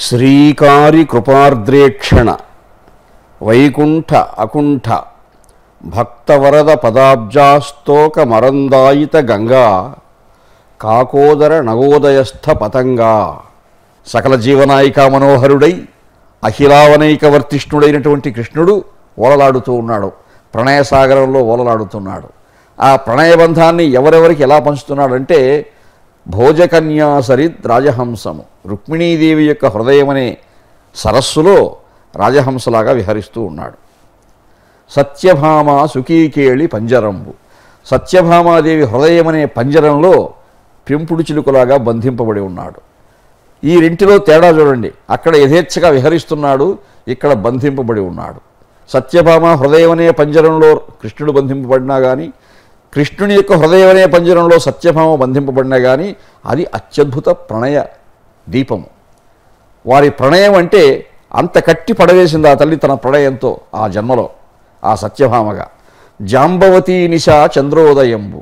శ్రీకారి కృపార్ద్రేక్షణ వైకుంఠ అకుంఠ భక్తవరద పదాబ్జాస్తోక మరందాయిత గంగా కాకోదర నగోదయస్థ పతంగా సకల జీవనాయిక మనోహరుడై అఖిలావనైక వర్తిష్ణుడైనటువంటి కృష్ణుడు ఓలలాడుతూ ఉన్నాడు ప్రణయసాగరంలో ఓలలాడుతున్నాడు ఆ ప్రణయబంధాన్ని ఎవరెవరికి ఎలా పంచుతున్నాడంటే భోజకన్యా సరిత్ రాజహంసము రుక్మిణీదేవి యొక్క హృదయం అనే సరస్సులో రాజహంసలాగా విహరిస్తూ ఉన్నాడు సత్యభామ సుఖీకేళి పంజరంబు సత్యభామాదేవి హృదయం అనే పంజరంలో పెంపుడు చిలుకలాగా బంధింపబడి ఉన్నాడు ఈ రెంటిలో తేడా చూడండి అక్కడ యథేచ్ఛగా విహరిస్తున్నాడు ఇక్కడ బంధింపబడి ఉన్నాడు సత్యభామ హృదయం అనే పంజరంలో కృష్ణుడు బంధింపబడినా కానీ కృష్ణుని యొక్క హృదయం అనే పంజరంలో సత్యభామ బంధింపబడినా కానీ అది అత్యద్భుత ప్రణయ దీపము వారి ప్రణయం అంటే అంత కట్టి పడవేసింది ఆ తల్లి తన ప్రణయంతో ఆ జన్మలో ఆ సత్యభామగా జాంబవతీ నిశా చంద్రోదయంబు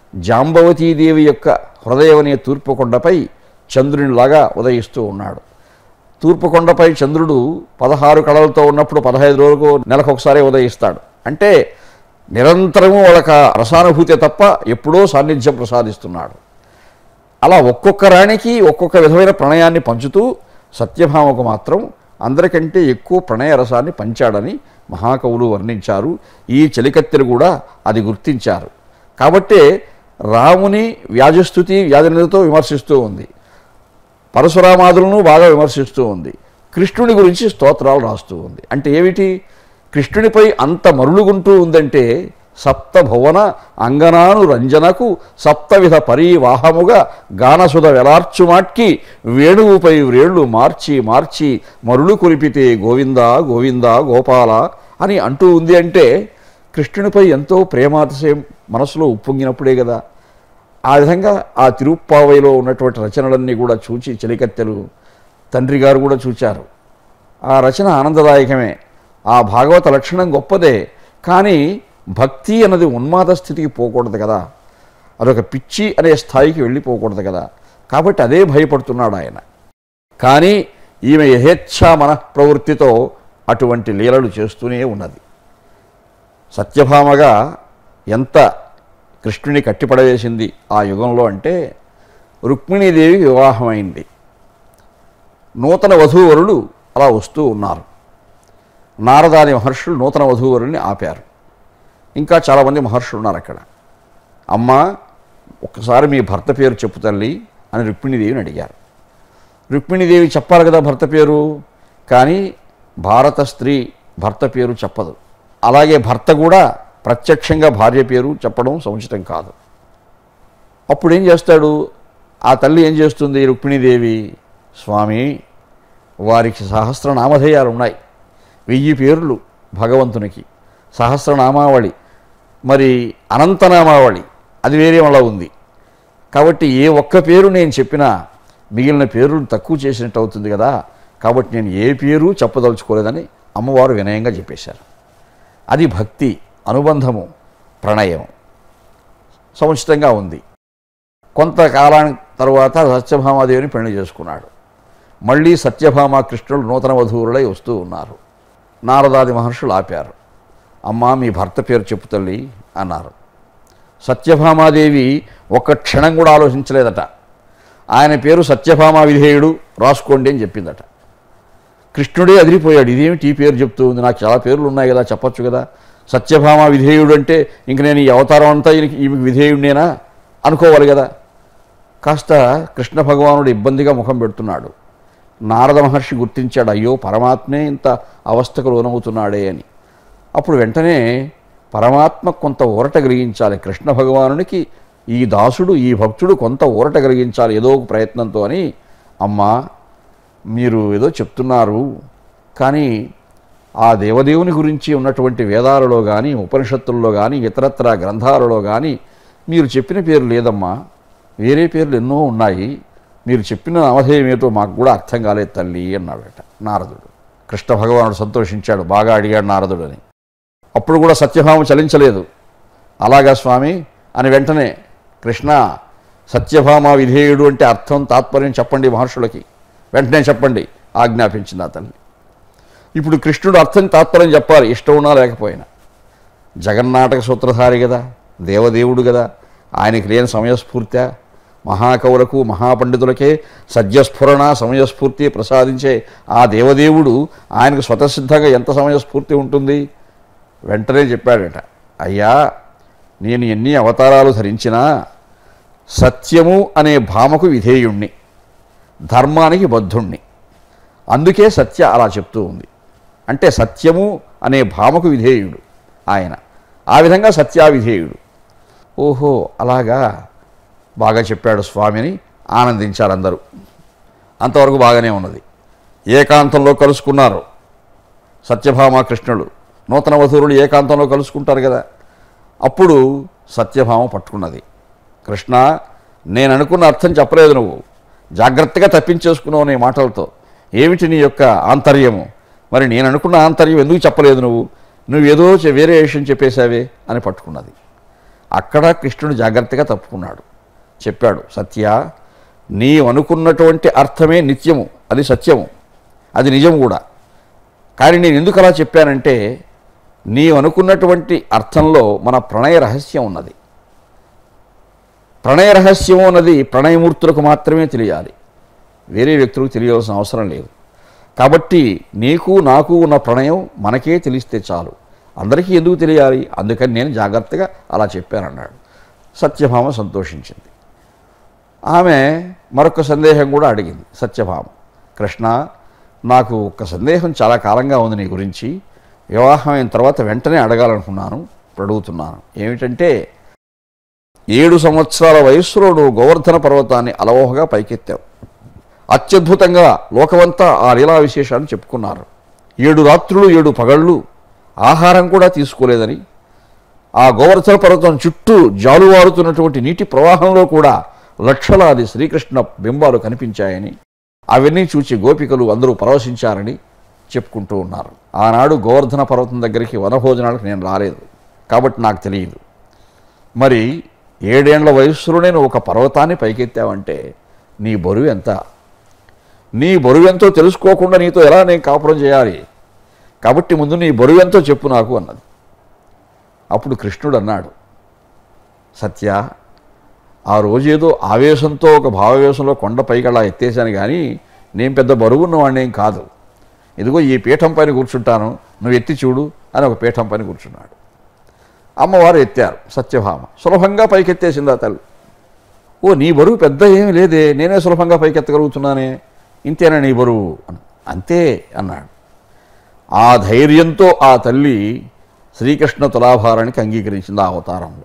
జాంబవతీదేవి యొక్క హృదయం అనే తూర్పు కొండపై చంద్రునిలాగా ఉదయిస్తూ ఉన్నాడు తూర్పు కొండపై చంద్రుడు పదహారు కళలతో ఉన్నప్పుడు పదహైదు రోజులకు నెలకు ఒకసారి ఉదయిస్తాడు అంటే నిరంతరము వాళ్ళకి ఆ రసానుభూతి తప్ప ఎప్పుడో సాన్నిధ్యం ప్రసాదిస్తున్నాడు అలా ఒక్కొక్క రాణికి ఒక్కొక్క విధమైన ప్రణయాన్ని పంచుతూ సత్యభామకు మాత్రం అందరికంటే ఎక్కువ ప్రణయ రసాన్ని పంచాడని మహాకవులు వర్ణించారు ఈ చలికత్తెలు కూడా అది గుర్తించారు కాబట్టే రాముని వ్యాజస్థుతి వ్యాజనితో విమర్శిస్తూ ఉంది పరశురామాదులను బాగా విమర్శిస్తూ ఉంది కృష్ణుని గురించి స్తోత్రాలు రాస్తూ ఉంది అంటే ఏమిటి కృష్ణునిపై అంత మరులుగుంటూ ఉందంటే సప్త భువన అంగనాను రంజనకు సప్తవిధ పరివాహముగా గానసుధ వెలార్చుమాట్కి వేణువుపై వ్రేళ్లు మార్చి మార్చి మరులు కొలిపితే గోవింద గోవింద గోపాల అని అంటూ ఉంది అంటే కృష్ణునిపై ఎంతో ప్రేమాతిశయం మనసులో ఉప్పొంగినప్పుడే కదా ఆ విధంగా ఆ తిరుప్పావైలో ఉన్నటువంటి రచనలన్నీ కూడా చూచి చెలికత్తెలు తండ్రి గారు కూడా చూచారు ఆ రచన ఆనందదాయకమే ఆ భాగవత లక్షణం గొప్పదే కానీ భక్తి అన్నది ఉన్మాద స్థితికి పోకూడదు కదా అదొక పిచ్చి అనే స్థాయికి వెళ్ళిపోకూడదు కదా కాబట్టి అదే భయపడుతున్నాడు ఆయన కానీ ఈమె యథేచ్ఛా మనఃప్రవృత్తితో అటువంటి లీలలు చేస్తూనే ఉన్నది సత్యభామగా ఎంత కృష్ణుని కట్టిపడవేసింది ఆ యుగంలో అంటే రుక్మిణీదేవి వివాహమైంది నూతన వధూవరులు అలా వస్తూ ఉన్నారు నారదాది మహర్షులు నూతన వధూవరుల్ని ఆపారు ఇంకా చాలామంది మహర్షులు ఉన్నారు అక్కడ అమ్మ ఒక్కసారి మీ భర్త పేరు చెప్పు తల్లి అని రుక్మిణీదేవిని అడిగారు రుక్మిణీదేవి చెప్పాలి కదా భర్త పేరు కానీ భారత స్త్రీ భర్త పేరు చెప్పదు అలాగే భర్త కూడా ప్రత్యక్షంగా భార్య పేరు చెప్పడం సముచితం కాదు అప్పుడు ఏం చేస్తాడు ఆ తల్లి ఏం చేస్తుంది రుక్మిణీదేవి స్వామి వారికి సహస్రనామధేయాలు ఉన్నాయి వెయ్యి పేర్లు భగవంతునికి సహస్రనామావళి మరి అనంతనామావళి అది వేరే మళ్ళా ఉంది కాబట్టి ఏ ఒక్క పేరు నేను చెప్పినా మిగిలిన పేర్లు తక్కువ చేసినట్టు అవుతుంది కదా కాబట్టి నేను ఏ పేరు చెప్పదలుచుకోలేదని అమ్మవారు వినయంగా చెప్పేశారు అది భక్తి అనుబంధము ప్రణయం సముచితంగా ఉంది కొంతకాలానికి తర్వాత సత్యభామాదేవిని పెళ్లి చేసుకున్నాడు మళ్ళీ సత్యభామ కృష్ణుడు నూతన వధువులై వస్తూ ఉన్నారు నారదాది మహర్షులు ఆపారు అమ్మా మీ భర్త పేరు చెప్పు తల్లి అన్నారు సత్యభామాదేవి ఒక్క క్షణం కూడా ఆలోచించలేదట ఆయన పేరు సత్యభామ విధేయుడు రాసుకోండి అని చెప్పిందట కృష్ణుడే అదిరిపోయాడు ఇదేమిటి ఈ పేరు చెప్తూ ఉంది నాకు చాలా పేర్లు ఉన్నాయి కదా చెప్పొచ్చు కదా సత్యభామ విధేయుడు అంటే ఇంక నేను ఈ అవతారం అంతా ఈయనకి ఈమెకి విధేయుడినేనా అనుకోవాలి కదా కాస్త కృష్ణ భగవానుడు ఇబ్బందిగా ముఖం పెడుతున్నాడు నారద మహర్షి గుర్తించాడు అయ్యో పరమాత్మే ఇంత అవస్థకు లోనవుతున్నాడే అని అప్పుడు వెంటనే పరమాత్మ కొంత ఊరట కలిగించాలి కృష్ణ భగవానునికి ఈ దాసుడు ఈ భక్తుడు కొంత ఊరట కలిగించాలి ఏదో ఒక ప్రయత్నంతో అని అమ్మా మీరు ఏదో చెప్తున్నారు కానీ ఆ దేవదేవుని గురించి ఉన్నటువంటి వేదాలలో కానీ ఉపనిషత్తుల్లో కానీ ఇతరత్ర గ్రంథాలలో కానీ మీరు చెప్పిన పేరు లేదమ్మా వేరే పేర్లు ఎన్నో ఉన్నాయి మీరు చెప్పిన నామధేయం ఏటో మాకు కూడా అర్థం కాలేదు తల్లి అన్నాడట నారదుడు కృష్ణ భగవానుడు సంతోషించాడు బాగా అడిగాడు నారదుడు అని అప్పుడు కూడా సత్యభామ చలించలేదు అలాగా స్వామి అని వెంటనే కృష్ణ సత్యభామ విధేయుడు అంటే అర్థం తాత్పర్యం చెప్పండి మహర్షులకి వెంటనే చెప్పండి ఆజ్ఞాపించింది ఆ తల్లి ఇప్పుడు కృష్ణుడు అర్థం తాత్పర్యం చెప్పాలి ఇష్టం ఉన్నా లేకపోయినా జగన్నాటక సూత్రధారి కదా దేవదేవుడు కదా ఆయనకి లేని సమయస్ఫూర్తి మహాకవులకు మహాపండితులకే సద్యస్ఫురణ సమయస్ఫూర్తి ప్రసాదించే ఆ దేవదేవుడు ఆయనకు స్వతసిద్ధంగా ఎంత సమయస్ఫూర్తి ఉంటుంది వెంటనే చెప్పాడట అయ్యా నేను ఎన్ని అవతారాలు ధరించినా సత్యము అనే భామకు విధేయుణ్ణి ధర్మానికి బద్ధుణ్ణి అందుకే సత్య అలా చెప్తూ ఉంది అంటే సత్యము అనే భామకు విధేయుడు ఆయన ఆ విధంగా సత్యావిధేయుడు ఓహో అలాగా బాగా చెప్పాడు స్వామిని ఆనందించారు అందరూ అంతవరకు బాగానే ఉన్నది ఏకాంతంలో కలుసుకున్నారు సత్యభామ కృష్ణుడు నూతన వధువులు ఏకాంతంలో కలుసుకుంటారు కదా అప్పుడు సత్యభామ పట్టుకున్నది కృష్ణ నేను అనుకున్న అర్థం చెప్పలేదు నువ్వు జాగ్రత్తగా తప్పించేసుకున్నావు నీ మాటలతో ఏమిటి నీ యొక్క ఆంతర్యము మరి నేను అనుకున్న ఆంతర్యం ఎందుకు చెప్పలేదు నువ్వు నువ్వేదో చె- వేరే విషయం చెప్పేశావే అని పట్టుకున్నది అక్కడ కృష్ణుడు జాగ్రత్తగా తప్పుకున్నాడు చెప్పాడు సత్య నీవు అనుకున్నటువంటి అర్థమే నిత్యము అది సత్యము అది నిజం కూడా కానీ నేను ఎందుకు అలా చెప్పానంటే నీవు అనుకున్నటువంటి అర్థంలో మన ప్రణయ రహస్యం ఉన్నది ప్రణయ రహస్యం అన్నది ప్రణయమూర్తులకు మాత్రమే తెలియాలి వేరే వ్యక్తులకు తెలియవలసిన అవసరం లేదు కాబట్టి నీకు నాకు ఉన్న ప్రణయం మనకే తెలిస్తే చాలు అందరికీ ఎందుకు తెలియాలి అందుకని నేను జాగ్రత్తగా అలా చెప్పానన్నాడు సత్యభామ సంతోషించింది ఆమె మరొక సందేహం కూడా అడిగింది సత్యభామ కృష్ణ నాకు ఒక సందేహం చాలా కాలంగా ఉంది నీ గురించి వివాహం అయిన తర్వాత వెంటనే అడగాలనుకున్నాను ఇప్పుడు అడుగుతున్నాను ఏమిటంటే ఏడు సంవత్సరాల వయస్సులో నువ్వు గోవర్ధన పర్వతాన్ని అలవోహగా పైకెత్తావు అత్యద్భుతంగా లోకమంతా ఆ లీలా విశేషాన్ని చెప్పుకున్నారు ఏడు రాత్రులు ఏడు పగళ్ళు ఆహారం కూడా తీసుకోలేదని ఆ గోవర్ధన పర్వతం చుట్టూ జాలువారుతున్నటువంటి నీటి ప్రవాహంలో కూడా లక్షలాది శ్రీకృష్ణ బింబాలు కనిపించాయని అవన్నీ చూచి గోపికలు అందరూ పరవశించారని చెప్పుకుంటూ ఉన్నారు ఆనాడు గోవర్ధన పర్వతం దగ్గరికి వనభోజనాలకు నేను రాలేదు కాబట్టి నాకు తెలియదు మరి ఏడేండ్ల వయస్సులోనే నువ్వు ఒక పర్వతాన్ని పైకెత్తావంటే నీ బరువు ఎంత నీ బరువు ఎంతో తెలుసుకోకుండా నీతో ఎలా నేను కాపురం చేయాలి కాబట్టి ముందు నీ బరువు ఎంతో చెప్పు నాకు అన్నది అప్పుడు కృష్ణుడు అన్నాడు సత్య ఆ రోజేదో ఆవేశంతో ఒక భావావేశంలో కొండ పైకి అలా ఎత్తేసాను కానీ నేను పెద్ద బరువు ఉన్నవాడిని ఏం కాదు ఇదిగో ఈ పీఠం పైన కూర్చుంటాను నువ్వు ఎత్తి చూడు అని ఒక పీఠం పైన కూర్చున్నాడు అమ్మవారు ఎత్తారు సత్యభామ సులభంగా పైకెత్తేసింది ఆ తల్లి ఓ నీ బరువు పెద్ద ఏమీ లేదే నేనే సులభంగా పైకెత్తగలుగుతున్నానే ఇంతేనా నీ బరువు అన్న అంతే అన్నాడు ఆ ధైర్యంతో ఆ తల్లి శ్రీకృష్ణ తులాభారానికి అంగీకరించింది ఆ అవతారంలో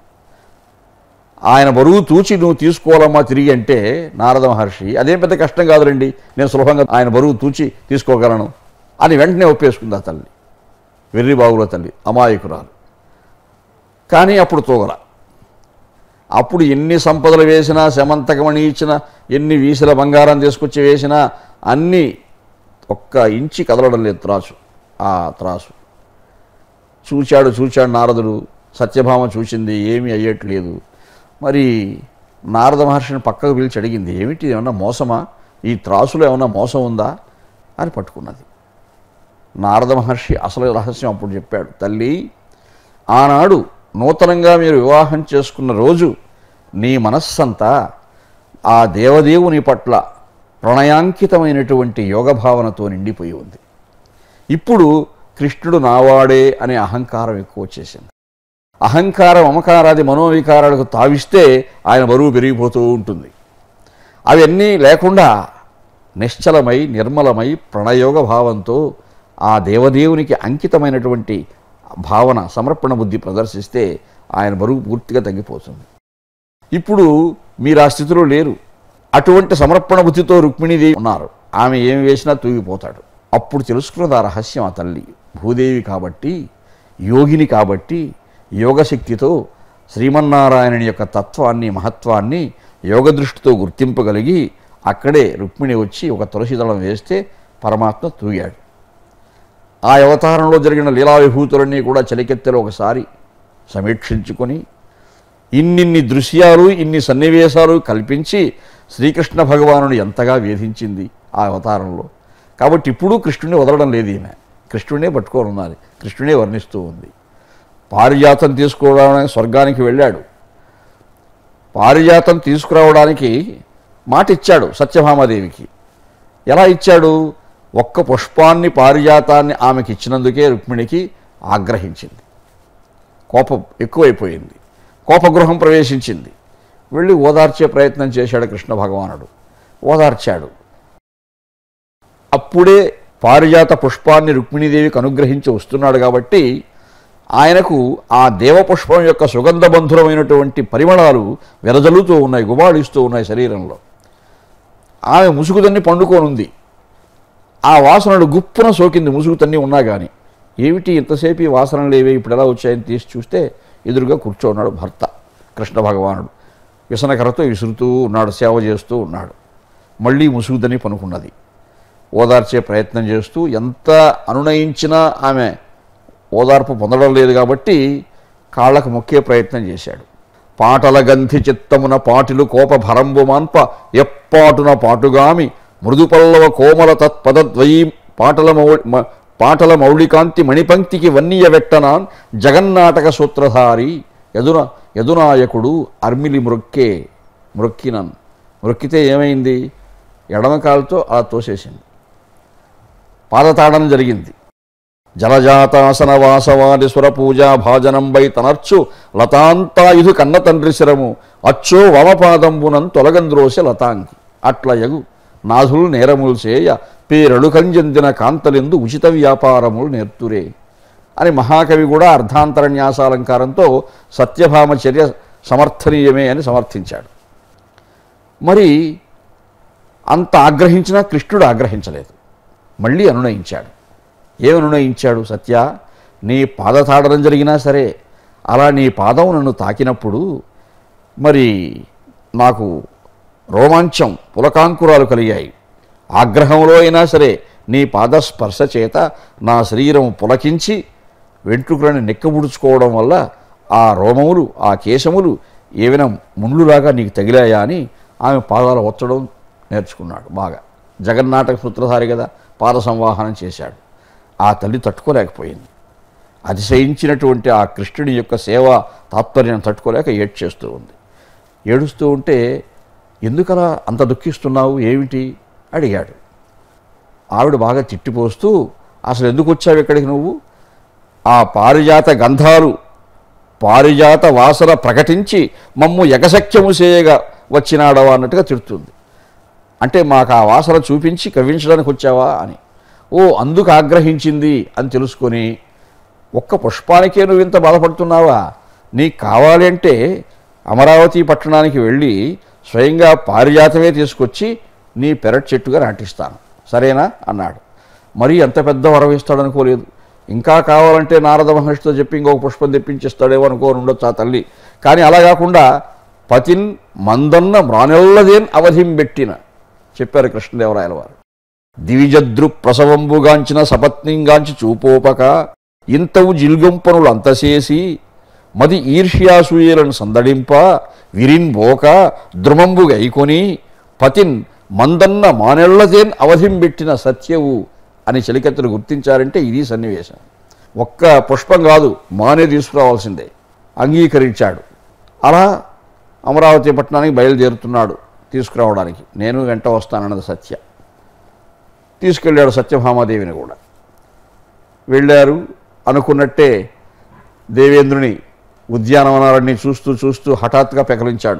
ఆయన బరువు తూచి నువ్వు తీసుకోవాలమ్మా తిరిగి అంటే నారద మహర్షి అదేం పెద్ద కష్టం కాదులండి నేను సులభంగా ఆయన బరువు తూచి తీసుకోగలను అని వెంటనే ఒప్పేసుకుంది ఆ తల్లి వెర్రి బాగుల తల్లి అమాయకురాలు కానీ అప్పుడు తోగల అప్పుడు ఎన్ని సంపదలు వేసినా శమంతకమణి ఇచ్చినా ఎన్ని వీసల బంగారం తీసుకొచ్చి వేసినా అన్నీ ఒక్క ఇంచి కదలడం లేదు త్రాసు ఆ త్రాసు చూచాడు చూచాడు నారదుడు సత్యభామ చూసింది ఏమీ అయ్యట్లేదు మరి నారద మహర్షిని పక్కకు పిలిచి అడిగింది ఏమిటి ఏమన్నా మోసమా ఈ త్రాసులో ఏమన్నా మోసం ఉందా అని పట్టుకున్నది నారద మహర్షి అసలు రహస్యం అప్పుడు చెప్పాడు తల్లి ఆనాడు నూతనంగా మీరు వివాహం చేసుకున్న రోజు నీ మనస్సంతా ఆ దేవదేవుని పట్ల ప్రణయాంకితమైనటువంటి యోగభావనతో నిండిపోయి ఉంది ఇప్పుడు కృష్ణుడు నావాడే అనే అహంకారం ఎక్కువ వచ్చేసింది అహంకారం మమకారాది మనోవికారాలకు తావిస్తే ఆయన బరువు పెరిగిపోతూ ఉంటుంది అవన్నీ లేకుండా నిశ్చలమై నిర్మలమై ప్రణయోగ భావంతో ఆ దేవదేవునికి అంకితమైనటువంటి భావన సమర్పణ బుద్ధి ప్రదర్శిస్తే ఆయన బరువు పూర్తిగా తగ్గిపోతుంది ఇప్పుడు మీరు ఆ స్థితిలో లేరు అటువంటి సమర్పణ బుద్ధితో రుక్మిణీదేవి ఉన్నారు ఆమె ఏమి వేసినా తూగిపోతాడు అప్పుడు తెలుసుకున్నది ఆ రహస్యం ఆ తల్లి భూదేవి కాబట్టి యోగిని కాబట్టి యోగశక్తితో శ్రీమన్నారాయణుని యొక్క తత్వాన్ని మహత్వాన్ని యోగ దృష్టితో గుర్తింపగలిగి అక్కడే రుక్మిణి వచ్చి ఒక తులసి దళం వేస్తే పరమాత్మ తూగాడు ఆ అవతారంలో జరిగిన లీలా విభూతులన్నీ కూడా చలికెత్తెలో ఒకసారి సమీక్షించుకొని ఇన్నిన్ని దృశ్యాలు ఇన్ని సన్నివేశాలు కల్పించి శ్రీకృష్ణ భగవానుడు ఎంతగా వేధించింది ఆ అవతారంలో కాబట్టి ఇప్పుడు కృష్ణుడిని వదలడం లేదు ఈమె కృష్ణుడినే పట్టుకొని ఉన్నది కృష్ణుడే వర్ణిస్తూ ఉంది పారిజాతం తీసుకోవడానికి స్వర్గానికి వెళ్ళాడు పారిజాతం తీసుకురావడానికి మాట ఇచ్చాడు సత్యభామాదేవికి ఎలా ఇచ్చాడు ఒక్క పుష్పాన్ని పారిజాతాన్ని ఆమెకి ఇచ్చినందుకే రుక్మిణికి ఆగ్రహించింది కోపం ఎక్కువైపోయింది కోపగృహం ప్రవేశించింది వెళ్ళి ఓదార్చే ప్రయత్నం చేశాడు కృష్ణ భగవానుడు ఓదార్చాడు అప్పుడే పారిజాత పుష్పాన్ని రుక్మిణీదేవికి అనుగ్రహించి వస్తున్నాడు కాబట్టి ఆయనకు ఆ దేవపుష్పం యొక్క సుగంధబంధురమైనటువంటి పరిమళాలు వెదజల్లుతూ ఉన్నాయి గుబాళిస్తూ ఉన్నాయి శరీరంలో ఆమె ముసుగుదన్ని పండుకోనుంది ఆ వాసనలు గుప్పున సోకింది ముసుగు తన్ని ఉన్నా కానీ ఏమిటి ఇంతసేపు ఈ వాసనలు లేవే ఇప్పుడు ఎలా వచ్చాయని తీసి చూస్తే ఎదురుగా కూర్చోన్నాడు భర్త కృష్ణ భగవానుడు వ్యసనకరతో విసురుతూ ఉన్నాడు సేవ చేస్తూ ఉన్నాడు మళ్ళీ ముసుగుదని పనుకున్నది ఓదార్చే ప్రయత్నం చేస్తూ ఎంత అనునయించినా ఆమె ఓదార్పు పొందడం లేదు కాబట్టి కాళ్ళకు మొక్కే ప్రయత్నం చేశాడు పాటల గంధి చిత్తమున పాటిలు కోప భరంబు మాన్ప ఎప్పాటున పాటుగామి మృదుపల్లవ కోమల తత్పదద్వయీ పాటల మౌ- మ- పాటల మౌళికాంతి మణిపంక్తికి వన్నీయ వెట్టనాన్ జగన్నాటక సూత్రధారి యదున యదునాయకుడు అర్మిలి మృక్కే మృక్కినన్ మృక్కితే ఏమైంది ఎడమ కాలుతో అలా తోసేసింది పాదతాడనం జరిగింది జలజాతాసన వాసవాది సుర పూజా భాజనంబై తనర్చు లతాంతాయుధు కన్న తండ్రి శిరము అచ్చో వమపాదంబునం తొలగంద్రోసి లతాంగి అట్ల యగు నాథులు నేరములు చేయ పేరడు కంజందిన కాంతలెందు ఉచిత వ్యాపారములు నేర్తురే అని మహాకవి కూడా అర్ధాంతరన్యాసాలంకారంతో సత్యభామ చర్య సమర్థనీయమే అని సమర్థించాడు మరి అంత ఆగ్రహించినా కృష్ణుడు ఆగ్రహించలేదు మళ్ళీ అనునయించాడు ఏమి అనునయించాడు సత్య నీ పాదతాడనం జరిగినా సరే అలా నీ పాదం నన్ను తాకినప్పుడు మరి నాకు రోమాంచం పులకాంకురాలు కలిగాయి ఆగ్రహంలో అయినా సరే నీ పాదస్పర్శ చేత నా శరీరం పులకించి వెంట్రుకలను నెక్కబుడుచుకోవడం వల్ల ఆ రోమములు ఆ కేశములు ఏవైనా ముళ్ళులాగా నీకు తగిలాయా అని ఆమె పాదాలు వచ్చడం నేర్చుకున్నాడు బాగా జగన్నాటక సూత్రధారి కదా పాద సంవాహనం చేశాడు ఆ తల్లి తట్టుకోలేకపోయింది అతిశయించినటువంటి ఆ కృష్ణుడి యొక్క సేవ తాత్పర్యం తట్టుకోలేక ఏడ్చేస్తూ ఉంది ఏడుస్తూ ఉంటే ఎందుకలా అంత దుఃఖిస్తున్నావు ఏమిటి అడిగాడు ఆవిడ బాగా తిట్టిపోస్తూ అసలు ఎందుకు వచ్చావు ఇక్కడికి నువ్వు ఆ పారిజాత గంధాలు పారిజాత వాసన ప్రకటించి మమ్ము ఎగసఖ్యము చేయగా వచ్చినాడవా అన్నట్టుగా తిడుతుంది అంటే మాకు ఆ వాసన చూపించి కవ్వించడానికి వచ్చావా అని ఓ అందుకు ఆగ్రహించింది అని తెలుసుకొని ఒక్క పుష్పానికే నువ్వు ఇంత బాధపడుతున్నావా నీకు కావాలి అంటే అమరావతి పట్టణానికి వెళ్ళి స్వయంగా పారిజాతమే తీసుకొచ్చి నీ పెరట్ చెట్టుగా నాటిస్తాను సరేనా అన్నాడు మరీ ఎంత పెద్ద వరం ఇస్తాడనుకోలేదు ఇంకా కావాలంటే నారద మహర్షితో చెప్పి ఇంకొక పుష్పం తెప్పించిస్తాడేమో అనుకోని ఉండొచ్చు ఆ తల్లి కానీ అలా కాకుండా పతిన్ మందన్న మ్రానెల్లదేన్ అవధింబెట్టిన చెప్పారు కృష్ణదేవరాయల వారు దివిజద్రు ప్రసవంబుగాంచిన సపత్నింగాంచి చూపోపక ఇంతవు జిల్గంపనులు అంతసేసి మది ఈర్ష్యాసూయలను సందడింప విరిన్బోక ద్రుమంబు గైకొని పతిన్ మందన్న మానెళ్లదేన్ అవధింబెట్టిన సత్యవు అని చలికత్తెలు గుర్తించారంటే ఇది సన్నివేశం ఒక్క పుష్పం కాదు మానే తీసుకురావాల్సిందే అంగీకరించాడు అలా అమరావతి పట్టణానికి బయలుదేరుతున్నాడు తీసుకురావడానికి నేను వెంట వస్తానన్నది సత్య తీసుకెళ్ళాడు సత్యభామాదేవిని కూడా వెళ్ళారు అనుకున్నట్టే దేవేంద్రుని ఉద్యానవనాలన్నీ చూస్తూ చూస్తూ హఠాత్తుగా పెకలించాడు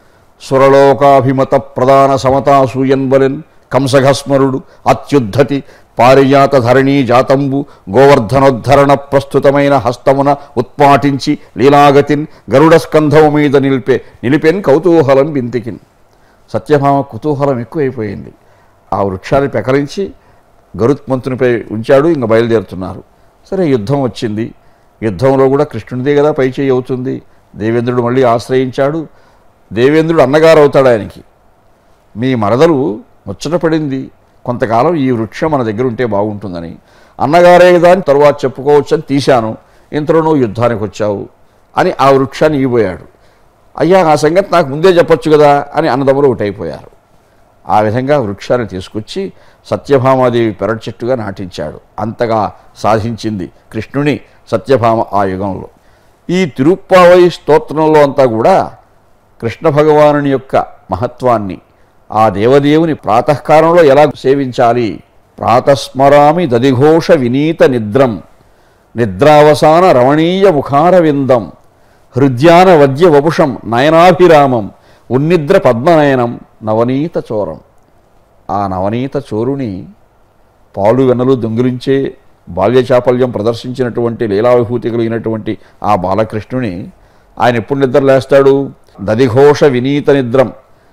సురలోకాభిమత ప్రధాన సమతాసూయన్బలెన్ కంసఘస్మరుడు అత్యుద్ధతి పారిజాత ధరణీ జాతంబు గోవర్ధనోద్ధరణ ప్రస్తుతమైన హస్తమున ఉత్పాటించి లీలాగతిన్ గరుడ స్కంధము మీద నిలిపే నిలిపెన్ కౌతూహలం బింతికిన్ సత్యభామ కుతూహలం ఎక్కువైపోయింది ఆ వృక్షాన్ని పెకరించి గరుత్మంతునిపై ఉంచాడు ఇంక బయలుదేరుతున్నారు సరే యుద్ధం వచ్చింది యుద్ధంలో కూడా కృష్ణునిదే కదా పైచేయి అవుతుంది దేవేంద్రుడు మళ్ళీ ఆశ్రయించాడు దేవేంద్రుడు అన్నగారు అవుతాడు ఆయనకి మీ మరదలు ముచ్చటపడింది కొంతకాలం ఈ వృక్షం మన దగ్గర ఉంటే బాగుంటుందని అన్నగారే కదా అని తరువాత చెప్పుకోవచ్చని తీశాను ఇంతలో నువ్వు యుద్ధానికి వచ్చావు అని ఆ వృక్షాన్ని ఇవ్వబోయాడు అయ్యా ఆ సంగతి నాకు ముందే చెప్పొచ్చు కదా అని అన్నదమ్ములు ఒకటైపోయారు ఆ విధంగా వృక్షాన్ని తీసుకొచ్చి సత్యభామాదేవి పెరటి చెట్టుగా నాటించాడు అంతగా సాధించింది కృష్ణుని సత్యభామ ఆ యుగంలో ఈ తిరుప్పావై స్తోత్రంలో అంతా కూడా కృష్ణ భగవానుని యొక్క మహత్వాన్ని ఆ దేవదేవుని ప్రాతకాలంలో ఎలా సేవించాలి ప్రాతస్మరామి దదిఘోష వినీత నిద్రం నిద్రావసాన రమణీయ ముఖార విందం హృద్యాన వద్య వపుషం నయనాభిరామం ఉన్నిద్ర పద్మనయనం నవనీత చోరం ఆ నవనీత చోరుని పాలు వెన్నలు దొంగిలించే బాల్య చాపల్యం ప్రదర్శించినటువంటి లీలా విభూతి కలిగినటువంటి ఆ బాలకృష్ణుని ఆయన ఎప్పుడు నిద్ర లేస్తాడు దదిఘోష వినీత నిద్రం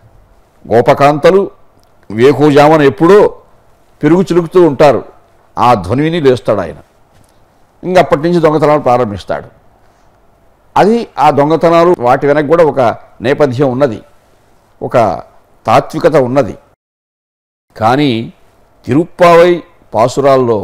గోపకాంతలు వేకుజామన ఎప్పుడో పెరుగు చిలుకుతూ ఉంటారు ఆ ధ్వనిని లేస్తాడు ఆయన ఇంకా అప్పటి నుంచి దొంగతనాలు ప్రారంభిస్తాడు అది ఆ దొంగతనాలు వాటి వెనక కూడా ఒక నేపథ్యం ఉన్నది ఒక తాత్వికత ఉన్నది కానీ తిరుప్పావై పాసురాల్లో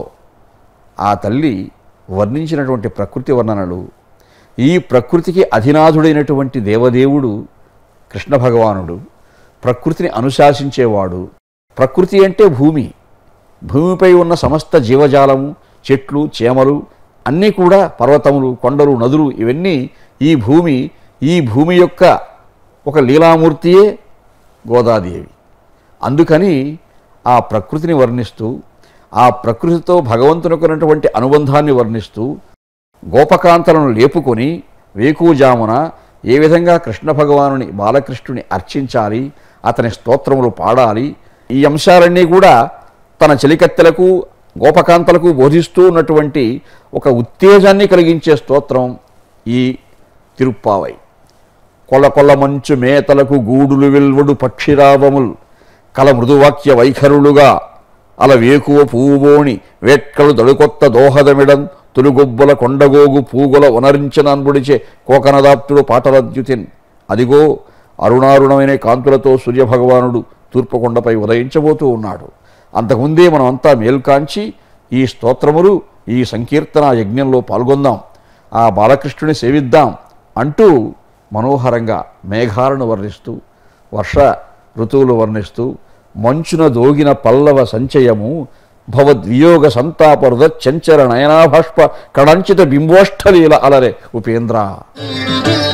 ఆ తల్లి వర్ణించినటువంటి ప్రకృతి వర్ణనలు ఈ ప్రకృతికి అధినాథుడైనటువంటి దేవదేవుడు కృష్ణ భగవానుడు ప్రకృతిని అనుశాసించేవాడు ప్రకృతి అంటే భూమి భూమిపై ఉన్న సమస్త జీవజాలము చెట్లు చేమలు అన్నీ కూడా పర్వతములు కొండలు నదులు ఇవన్నీ ఈ భూమి ఈ భూమి యొక్క ఒక లీలామూర్తియే గోదాదేవి అందుకని ఆ ప్రకృతిని వర్ణిస్తూ ఆ ప్రకృతితో భగవంతునికున్నటువంటి అనుబంధాన్ని వర్ణిస్తూ గోపకాంతలను లేపుకొని వేకుజామున ఏ విధంగా కృష్ణ భగవానుని బాలకృష్ణుని అర్చించాలి అతని స్తోత్రములు పాడాలి ఈ అంశాలన్నీ కూడా తన చెలికత్తెలకు గోపకాంతలకు బోధిస్తూ ఉన్నటువంటి ఒక ఉత్తేజాన్ని కలిగించే స్తోత్రం ఈ తిరుప్పావై కొల కొల మంచు మేతలకు గూడులు వెల్వడు పక్షిరావముల్ కల మృదువాక్య వైఖరులుగా అల వేకువ పువ్వుబోని వేట్కలు దడుకొత్త దోహదమిడం తులుగొబ్బల కొండగోగు పూగుల ఉనరించనన్బుడిచే కోకనదాప్తుడు పాటలద్యుతిన్ అదిగో అరుణారుణమైన కాంతులతో సూర్యభగవానుడు తూర్పు కొండపై ఉదయించబోతూ ఉన్నాడు అంతకుముందే మనమంతా మేల్కాంచి ఈ స్తోత్రములు ఈ సంకీర్తన యజ్ఞంలో పాల్గొందాం ఆ బాలకృష్ణుని సేవిద్దాం అంటూ మనోహరంగా మేఘాలను వర్ణిస్తూ వర్ష ఋతువులు వర్ణిస్తూ మంచున దోగిన పల్లవ సంచయము భవద్వియోగ సంతాపరుద చంచర నయనాభాష్ప కడంచిత బింబోష్టలీల అలరే ఉపేంద్ర